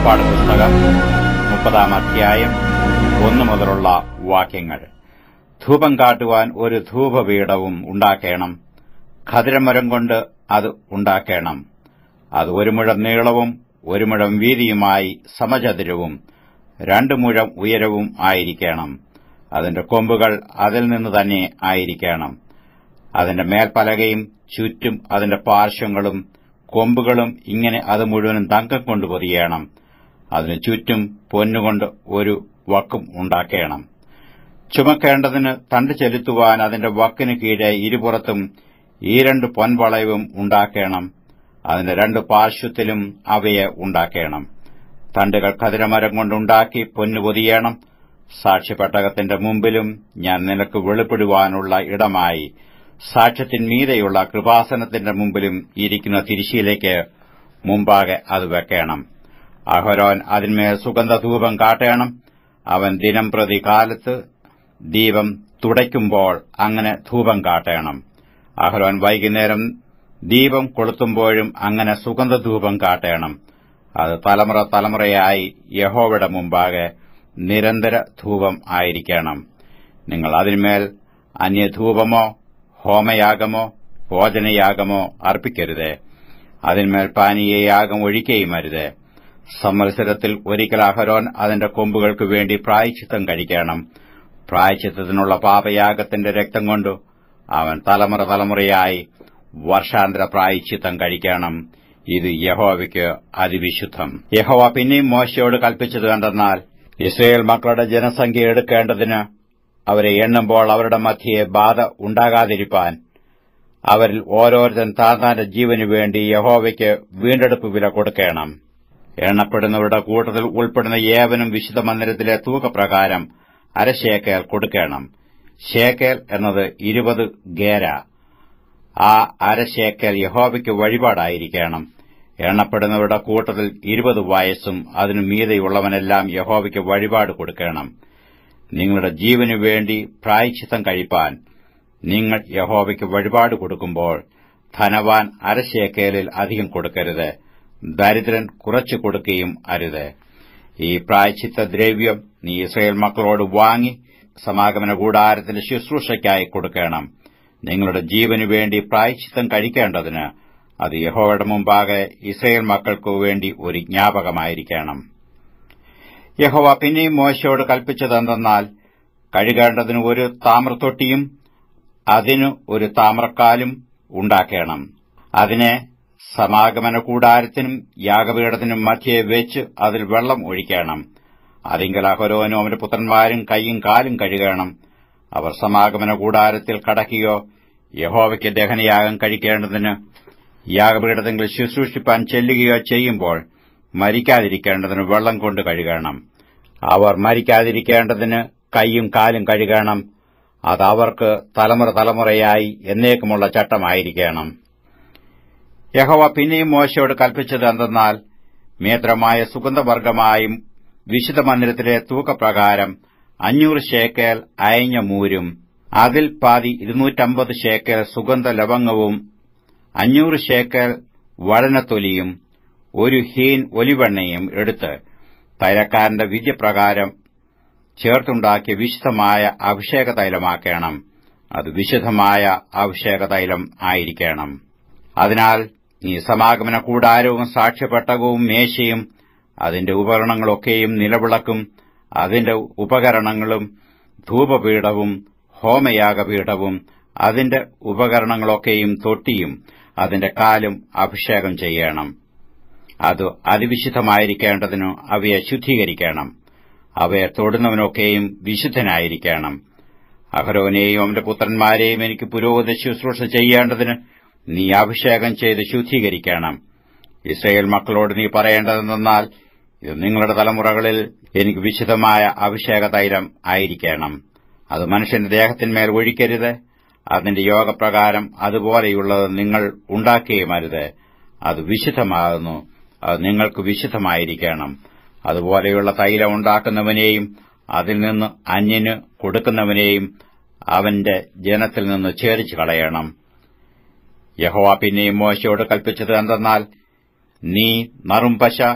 പുറപ്പാട് പുസ്തകം മുപ്പതാം അധ്യായം ഒന്നു മുതലുള്ള വാക്യങ്ങൾ ധൂപം കാട്ടുവാൻ ഒരു ധൂപപീഠവും ഉണ്ടാക്കേണം ഖദിരമരം കൊണ്ട് അത് ഉണ്ടാക്കേണം അത് ഒരു മുഴം നീളവും ഒരു മുഴം വീതിയുമായി സമചതുരവും രണ്ടു മുഴം ഉയരവും ആയിരിക്കണം അതിന്റെ കൊമ്പുകൾ അതിൽ നിന്ന് തന്നെ ആയിരിക്കണം അതിന്റെ മേൽപ്പലകയും ചുറ്റും അതിന്റെ പാർശ്വങ്ങളും കൊമ്പുകളും ഇങ്ങനെ അത് മുഴുവനും തങ്കം കൊണ്ട് പൊതിയണം അതിന് ചുറ്റും പൊന്നുകൊണ്ട് ഒരു വക്കും ഉണ്ടാക്കേണം ചുമക്കേണ്ടതിന് തണ്ട് ചെലുത്തുവാൻ അതിന്റെ വക്കിന് കീഴെ ഇരുപുറത്തും ഈ രണ്ട് പൊൻവളയവും ഉണ്ടാക്കേണം അതിന്റെ രണ്ട് പാർശ്വത്തിലും അവയെ ഉണ്ടാക്കേണം തണ്ടുകൾ കതിരമരം കൊണ്ടുണ്ടാക്കി പൊന്നു പൊതിയണം സാക്ഷ്യപ്പെട്ടകത്തിന്റെ മുമ്പിലും ഞാൻ നിനക്ക് വെളിപ്പെടുവാനുള്ള ഇടമായി സാക്ഷ്യത്തിന്മീതെയുള്ള കൃപാസനത്തിന്റെ മുമ്പിലും ഇരിക്കുന്ന തിരിശിയിലേക്ക് മുമ്പാകെ അത് വെക്കണം അഹരോൻ അതിന്മേൽ സുഗന്ധധൂപം കാട്ടേണം അവൻ ദിനം പ്രതി കാലത്ത് ദീപം തുടയ്ക്കുമ്പോൾ അങ്ങനെ ധൂപം കാട്ടേണം അഹരോൻ വൈകുന്നേരം ദീപം കൊളുത്തുമ്പോഴും അങ്ങനെ സുഗന്ധധൂപം കാട്ടേണം അത് തലമുറ തലമുറയായി യഹോവയുടെ മുമ്പാകെ നിരന്തര ധൂപം ആയിരിക്കണം നിങ്ങൾ അതിന്മേൽ അന്യധൂപമോ ഹോമയാഗമോ ഭോജനയാഗമോ അർപ്പിക്കരുത് അതിന്മേൽ പാനീയയാഗം ഒഴിക്കുകയും അരുത് സംവത്സരത്തിൽ ഒരിക്കൽ അഹരോൻ അതിന്റെ കൊമ്പുകൾക്ക് വേണ്ടി പ്രായച്ചിത്തം കഴിക്കണം പ്രായച്ചിത്തത്തിനുള്ള പാപയാഗത്തിന്റെ രക്തം കൊണ്ടു അവൻ തലമുറ തലമുറയായി വർഷാന്തര പ്രായച്ചിത്തം കഴിക്കണം ഇത് യഹോവയ്ക്ക് അതിവിശുദ്ധം യഹോവ പിന്നെയും മോശയോട് കൽപ്പിച്ചത് കണ്ടെന്നാൽ ഇസ്രയേൽ മക്കളുടെ ജനസംഖ്യ എടുക്കേണ്ടതിന് അവരെ എണ്ണുമ്പോൾ അവരുടെ മധ്യയെ ബാധ ഉണ്ടാകാതിരിപ്പാൻ അവരിൽ ഓരോരുത്തൻ താന്താന്റെ ജീവനു വേണ്ടി യഹോവയ്ക്ക് വീണ്ടെടുപ്പ് വില കൊടുക്കണം എണ്ണപ്പെടുന്നവരുടെ കൂട്ടത്തിൽ ഉൾപ്പെടുന്ന ഏവനും വിശുദ്ധ മന്ദിരത്തിലെ തൂക്കപ്രകാരം അരശേക്കേൽ കൊടുക്കണം ശേക്കേൽ എന്നത് ഇരുപത് ഗേര ആ അരശേക്കേൽ യഹോവയ്ക്ക് വഴിപാടായിരിക്കണം എണ്ണപ്പെടുന്നവരുടെ കൂട്ടത്തിൽ ഇരുപത് വയസ്സും അതിനു മീതെയുള്ളവനെല്ലാം യഹോവയ്ക്ക് വഴിപാട് കൊടുക്കണം നിങ്ങളുടെ ജീവനു വേണ്ടി പ്രായച്ചിത്തം കഴിപ്പാൻ നിങ്ങൾ യഹോവയ്ക്ക് വഴിപാട് കൊടുക്കുമ്പോൾ ധനവാൻ അരശേക്കേലിൽ അധികം കൊടുക്കരുത് ദരിദ്രൻ കുറച്ചു കൊടുക്കുകയും അരുത് ഈ പ്രായച്ചിത്ത ദ്രവ്യം നീ ഇസ്രയേൽ മക്കളോട് വാങ്ങി സമാഗമന കൂടാരത്തിന്റെ ശുശ്രൂഷയ്ക്കായി കൊടുക്കണം നിങ്ങളുടെ ജീവനു വേണ്ടി പ്രായച്ചിത്തം കഴിക്കേണ്ടതിന് അത് യഹോവയുടെ മുമ്പാകെ ഇസ്രയേൽ മക്കൾക്കു വേണ്ടി ഒരു ജ്ഞാപകമായിരിക്കണം യഹോവ പിന്നെയും മോശയോട് കൽപ്പിച്ചതെന്തെന്നാൽ കഴുകേണ്ടതിന് ഒരു താമ്രത്തൊട്ടിയും അതിനു ഒരു താമ്രക്കാലും ഉണ്ടാക്കണം അതിനെ സമാഗമന കൂടാരത്തിനും യാഗപീഠത്തിനും മധ്യേ വെച്ച് അതിൽ വെള്ളം ഒഴിക്കണം അതിങ്കൽ അഹരോനും അവന്റെ പുത്രന്മാരും കൈയും കാലും കഴുകണം അവർ സമാഗമന കൂടാരത്തിൽ കടക്കുകയോ യഹോവയ്ക്ക് ദഹനയാഗം കഴിക്കേണ്ടതിന് യാഗപീഠത്തിൽ ശുശ്രൂഷിപ്പാൻ ചെല്ലുകയോ ചെയ്യുമ്പോൾ മരിക്കാതിരിക്കേണ്ടതിന് വെള്ളം കൊണ്ട് കഴുകണം അവർ മരിക്കാതിരിക്കേണ്ടതിന് കൈയും കാലും കഴുകണം അത് അവർക്ക് തലമുറ തലമുറയായി എന്നേക്കുമുള്ള ചട്ടമായിരിക്കണം യഹോവ പിന്നെയും മോശയോട് കൽപ്പിച്ചത് എന്തെന്നാൽ മേത്രമായ സുഗന്ധവർഗമായും വിശുദ്ധ മന്ദിരത്തിലെ തൂക്കപ്രകാരം അഞ്ഞൂറ് ഷേക്കേൽ അയഞ്ഞ മൂരും അതിൽ പാതി ഇരുന്നൂറ്റമ്പത് ഷേക്കേൽ സുഗന്ധ ലവംഗവും അഞ്ഞൂറ് ഷേക്കേൽ വഴനത്തൊലിയും ഒരു ഹീൻ ഒലിവെണ്ണയും എടുത്ത് തൈലക്കാരന്റെ വിദ്യപ്രകാരം ചേർത്തുണ്ടാക്കിയ വിശുദ്ധമായ അഭിഷേക തൈലമാക്കണം അത് വിശുദ്ധമായ അഭിഷേക തൈലം ആയിരിക്കണം അതിനാൽ നീ സമാഗമന കൂടാരവും സാക്ഷ്യപ്പെട്ടകവും മേശയും അതിന്റെ ഉപകരണങ്ങളൊക്കെയും നിലവിളക്കും അതിന്റെ ഉപകരണങ്ങളും ധൂപപീഠവും ഹോമയാഗപീഠവും അതിന്റെ ഉപകരണങ്ങളൊക്കെയും തൊട്ടിയും അതിന്റെ കാലും അഭിഷേകം ചെയ്യണം അത് അതിവിശുദ്ധമായിരിക്കേണ്ടതിനു അവയെ ശുദ്ധീകരിക്കണം അവയെ തൊടുന്നവനൊക്കെയും വിശുദ്ധനായിരിക്കണം അഹരോനെയും അവന്റെ പുത്രന്മാരെയും എനിക്ക് പുരോഗതി ശുശ്രൂഷ ചെയ്യേണ്ടതിന് നീ അഭിഷേകം ചെയ്ത് ശുദ്ധീകരിക്കണം ഇസ്രയേൽ മക്കളോട് നീ പറയേണ്ടതെന്നാൽ ഇത് നിങ്ങളുടെ തലമുറകളിൽ എനിക്ക് വിശുദ്ധമായ അഭിഷേക തൈലം ആയിരിക്കണം അത് മനുഷ്യന്റെ ദേഹത്തിന്മേൽ ഒഴിക്കരുത് അതിന്റെ യോഗപ്രകാരം അതുപോലെയുള്ളത് നിങ്ങൾ ഉണ്ടാക്കുകയുമരുത് അത് വിശുദ്ധമാകുന്നു അത് നിങ്ങൾക്ക് വിശുദ്ധമായിരിക്കണം അതുപോലെയുള്ള തൈലം ഉണ്ടാക്കുന്നവനെയും അതിൽ നിന്ന് അന്യന് കൊടുക്കുന്നവനെയും അവന്റെ ജനത്തിൽ നിന്ന് ചേരിച്ചു കളയണം യഹോവ പിന്നെയും മോശയോട് കൽപ്പിച്ചത് എന്തെന്നാൽ നീ നറുംപശ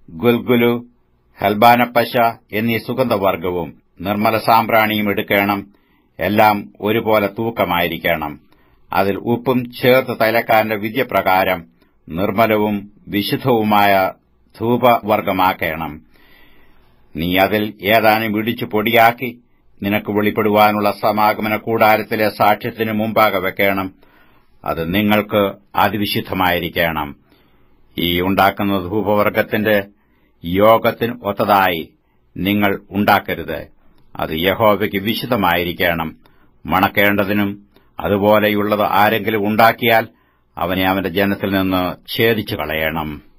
ഗുൽഗുലു ഹൽബാനപ്പശ എന്നീ സുഗന്ധവർഗവും നിർമ്മല സാമ്പ്രാണിയും എടുക്കണം എല്ലാം ഒരുപോലെ തൂക്കമായിരിക്കണം അതിൽ ഉപ്പും ചേർത്ത് തൈലക്കാരന്റെ വിദ്യപ്രകാരം നിർമ്മലവും വിശുദ്ധവുമായ ധൂപവർഗമാക്കണം നീ അതിൽ ഏതാനും ഇടിച്ചു പൊടിയാക്കി നിനക്ക് വെളിപ്പെടുവാനുള്ള സമാഗമന കൂടാരത്തിലെ സാക്ഷ്യത്തിന് മുമ്പാകെ വെക്കണം അത് നിങ്ങൾക്ക് അതിവിശുദ്ധമായിരിക്കണം ഈ ഉണ്ടാക്കുന്ന ധൂപവർഗത്തിന്റെ യോഗത്തിന് ഒത്തതായി നിങ്ങൾ ഉണ്ടാക്കരുത് അത് യഹോവയ്ക്ക് വിശുദ്ധമായിരിക്കണം മണക്കേണ്ടതിനും അതുപോലെയുള്ളത് ആരെങ്കിലും ഉണ്ടാക്കിയാൽ അവനെ അവന്റെ ജനത്തിൽ നിന്ന് ഛേദിച്ചു കളയണം